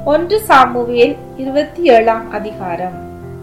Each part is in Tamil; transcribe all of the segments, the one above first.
ஒன்று சாமுவேல் இருபத்தி ஏழாம் அதிகாரம்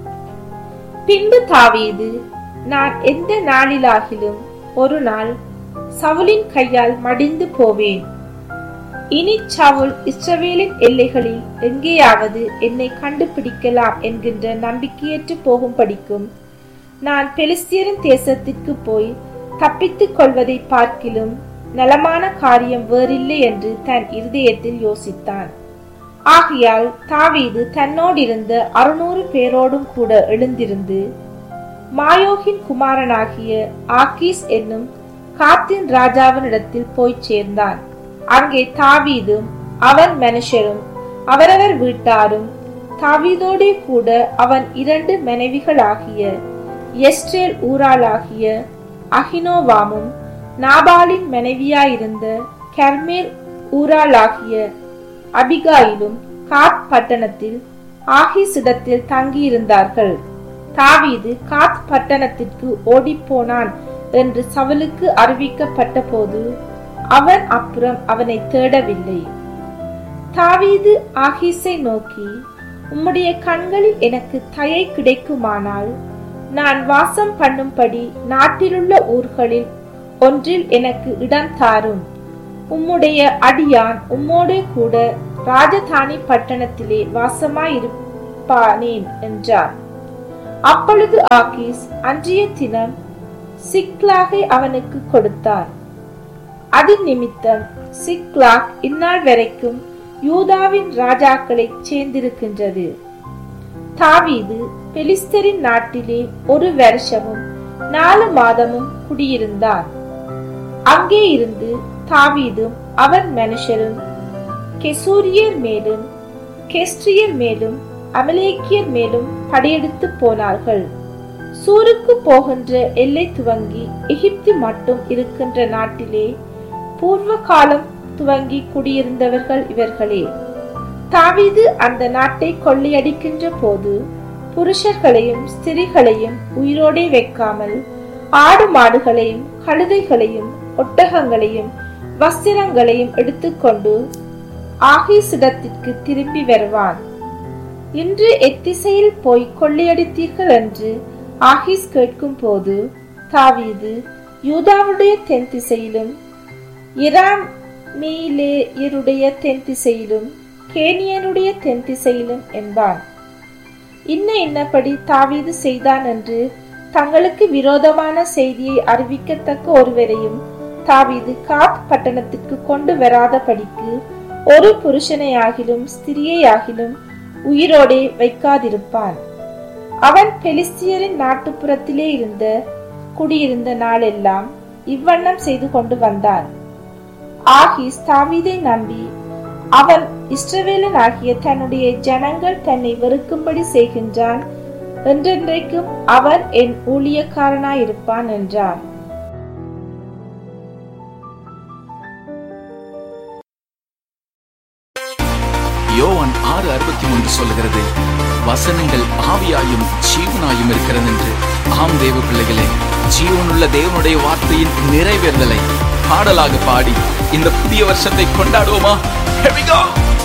பின்பு தாவீது நான் எந்த நாளிலாகிலும் ஒரு நாள் சவுலின் கையால் மடிந்து போவேன் இனி சவுல் இஸ்ரவேலின் எல்லைகளில் எங்கேயாவது என்னை கண்டுபிடிக்கலாம் என்கின்ற நம்பிக்கையற்று போகும்படிக்கும் நான் பெலிஸ்தியரின் தேசத்திற்கு போய் தப்பித்துக் கொள்வதை பார்க்கிலும் நலமான காரியம் வேறில்லை என்று தன் இருதயத்தில் யோசித்தான் ஆகையால் தாவீது தன்னோடிருந்த அறுநூறு பேரோடும் கூட எழுந்திருந்து மாயோகின் குமாரனாகிய ஆக்கீஸ் என்னும் காத்தின் ராஜாவினிடத்தில் போய் சேர்ந்தான் அங்கே தாவீதும் அவன் மனுஷரும் அவரவர் வீட்டாரும் தாவீதோடே கூட அவன் இரண்டு மனைவிகளாகிய எஸ்ரேல் ஊராளாகிய அகினோவாமும் நாபாலின் மனைவியாயிருந்த கர்மேல் ஊராளாகிய அபிகாயிலும் காத் பட்டணத்தில் ஆகிசிடத்தில் தங்கியிருந்தார்கள் தாவீது காத் பட்டணத்திற்கு ஓடிப்போனான் என்று சவலுக்கு அறிவிக்கப்பட்ட போது அவன் அப்புறம் அவனை தேடவில்லை தாவீது ஆகீஸை நோக்கி உம்முடைய கண்களில் எனக்கு தயை கிடைக்குமானால் நான் வாசம் பண்ணும்படி நாட்டிலுள்ள ஊர்களில் ஒன்றில் எனக்கு இடம் தாரும் உம்முடைய அடியான் உம்மோடே கூட ராஜதானி பட்டணத்திலே வாசமாயிருப்பானேன் என்றார் அப்பொழுது ஆகீஸ் அன்றைய தினம் சிக்லாகை அவனுக்கு கொடுத்தான் அதன் நிமித்தம் சிக்லாக் இந்நாள் வரைக்கும் யூதாவின் ராஜாக்களை சேர்ந்திருக்கின்றது தாவீது பெலிஸ்தரின் நாட்டிலே ஒரு வருஷமும் நாலு மாதமும் குடியிருந்தான் அங்கே இருந்து தாவீதும் அவன் மனுஷரும் கெசூரியர் மேலும் கெஸ்ட்ரியர் மேலும் அமலேக்கியர் மேலும் படையெடுத்து போனார்கள் சூருக்கு போகின்ற எல்லை துவங்கி எகிப்து மட்டும் இருக்கின்ற நாட்டிலே பூர்வ காலம் துவங்கி குடியிருந்தவர்கள் இவர்களே தாவீது அந்த நாட்டை கொள்ளையடிக்கின்ற போது புருஷர்களையும் ஸ்திரிகளையும் உயிரோடே வைக்காமல் ஆடு மாடுகளையும் கழுதைகளையும் ஒட்டகங்களையும் வஸ்திரங்களையும் எடுத்துக்கொண்டு ஆகீசிடத்திற்கு திரும்பி வருவான் இன்று எத்திசையில் போய் கொள்ளையடித்தீர்கள் என்று ஆகீஸ் கேட்கும் போது தாவீது யூதாவுடைய தென் திசையிலும் இராமீலேயருடைய தென் திசையிலும் கேனியனுடைய தென் திசையிலும் என்பான் இன்ன இன்னபடி தாவீது செய்தான் என்று தங்களுக்கு விரோதமான செய்தியை அறிவிக்கத்தக்க ஒருவரையும் தாவீது காத் பட்டணத்திற்கு கொண்டு வராதபடிக்கு ஒரு புருஷனையாகிலும் ஸ்திரியையாகிலும் உயிரோடே வைக்காதிருப்பான் அவன் பெலிஸ்தியரின் நாட்டுப்புறத்திலே இருந்த குடியிருந்த நாளெல்லாம் இவ்வண்ணம் செய்து கொண்டு வந்தான் ஆகிஸ் தாவீதை நம்பி அவன் இஸ்ரவேலன் ஆகிய தன்னுடைய ஜனங்கள் தன்னை வெறுக்கும்படி செய்கின்றான் என்றென்றைக்கும் அவன் என் ஊழியக்காரனாயிருப்பான் என்றான் யோவான் ஆறு அறுபத்தி மூன்று சொல்லுகிறது வசனங்கள் ஆவியாயும் ஜீவனாயும் இருக்கிறது என்று ஆம் தேவ பிள்ளைகளே ஜீவனுள்ள தேவனுடைய வார்த்தையின் நிறைவேறுதலை பாடலாக பாடி இந்த புதிய வருஷத்தை கொண்டாடுவோமா Here we go!